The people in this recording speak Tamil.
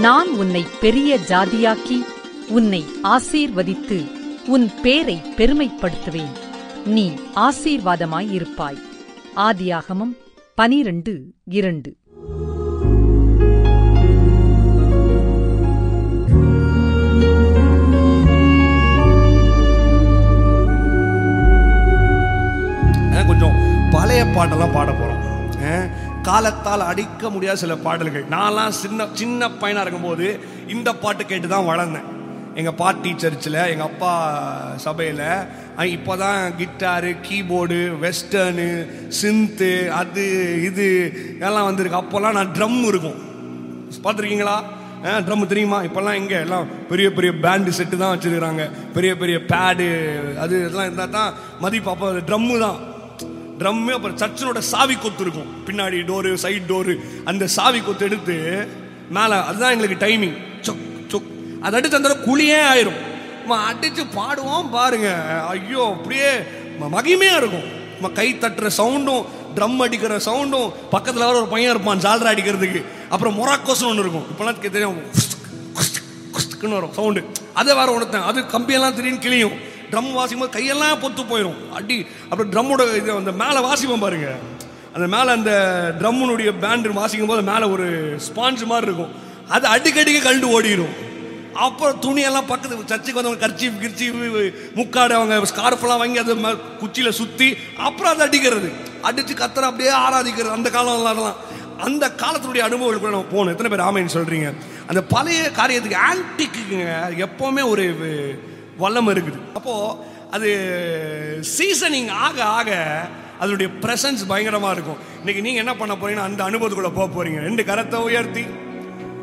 நான் உன்னை பெரிய ஜாதியாக்கி உன்னை ஆசீர்வதித்து உன் பேரை பெருமைப்படுத்துவேன் நீ ஆசீர்வாதமாயிருப்பாய் ஆதியாகமம் பனிரண்டு இரண்டு அஹ் கொஞ்சம் பழைய பாட்டெல்லாம் பாட போகிறோம் காலத்தால் அடிக்க முடியாத சில பாடல்கள் நான்லாம் சின்ன சின்ன பையனாக இருக்கும்போது இந்த பாட்டு கேட்டு தான் வளர்ந்தேன் எங்கள் பாட்டி சர்ச்சில் எங்கள் அப்பா சபையில் இப்போ தான் கிட்டாரு கீபோர்டு வெஸ்டர்னு சிந்து அது இது எல்லாம் வந்திருக்கு அப்போல்லாம் நான் ட்ரம் இருக்கும் பார்த்துருக்கீங்களா ட்ரம் தெரியுமா இப்போல்லாம் எங்கே எல்லாம் பெரிய பெரிய பேண்டு செட்டு தான் வச்சுருக்கிறாங்க பெரிய பெரிய பேடு அது இதெல்லாம் இருந்தால் தான் மதிப்பு அப்போ ட்ரம்மு தான் ட்ரம்மு அப்புறம் சர்ச்சினோட சாவி கொத்து இருக்கும் பின்னாடி டோரு சைடு டோரு அந்த சாவி கொத்து எடுத்து மேலே அதுதான் எங்களுக்கு டைமிங் சொக் சொக் அதை அடிச்சு அந்த குழியே ஆயிரும் நம்ம அடிச்சு பாடுவோம் பாருங்க ஐயோ அப்படியே ம- மகிமையா இருக்கும் நம்ம கை தட்டுற சவுண்டும் ட்ரம் அடிக்கிற சவுண்டும் பக்கத்தில் வர ஒரு பையன் இருப்பான் ஜால்ரா அடிக்கிறதுக்கு அப்புறம் மொராக்கோஸ்னு ஒன்று இருக்கும் இப்போலாம் தெரியும் குஸ்துக், குஸ்துக், குஸ்துக்குன்னு வரும் சவுண்டு அதை வேற ஒருத்தன் அது கம்பியெல்லாம் திடீர்னு கிளியும் ட்ரம் வாசிக்கும் போது கையெல்லாம் பொத்து போயிடும் அடி அப்புறம் ட்ரம்மோட இது அந்த மேலே வாசிப்போம் பாருங்க அந்த மேலே அந்த ட்ரம்முனுடைய பேண்டு வாசிக்கும் போது மேலே ஒரு ஸ்பாஞ்ச் மாதிரி இருக்கும் அது அடிக்கடிக்கு கழண்டு ஓடிடும் அப்புறம் துணியெல்லாம் பக்கத்து சர்ச்சுக்கு வந்தவங்க கர்ச்சி கிர்ச்சி முக்காடு அவங்க ஸ்கார்ஃபெல்லாம் வாங்கி அதை ம- குச்சியில சுற்றி அப்புறம் அதை அடிக்கிறது அடித்து கத்துற அப்படியே ஆராதிக்கிறது அந்த காலம் அதெல்லாம் அந்த காலத்தினுடைய அனுபவங்கள் கூட நம்ம போகணும் எத்தனை பேர் ஆமைன்னு சொல்றீங்க அந்த பழைய காரியத்துக்கு ஆன்டிக்குங்க எப்பவுமே ஒரு வு- வல்லம் இருக்குது அப்போ அது சீசனிங் ஆக ஆக அதனுடைய பிரசன்ஸ் பயங்கரமா இருக்கும் இன்னைக்கு நீங்க என்ன பண்ண போறீங்கன்னா அந்த அனுபவத்துக்குள்ள போக போறீங்க ரெண்டு கரத்தை உயர்த்தி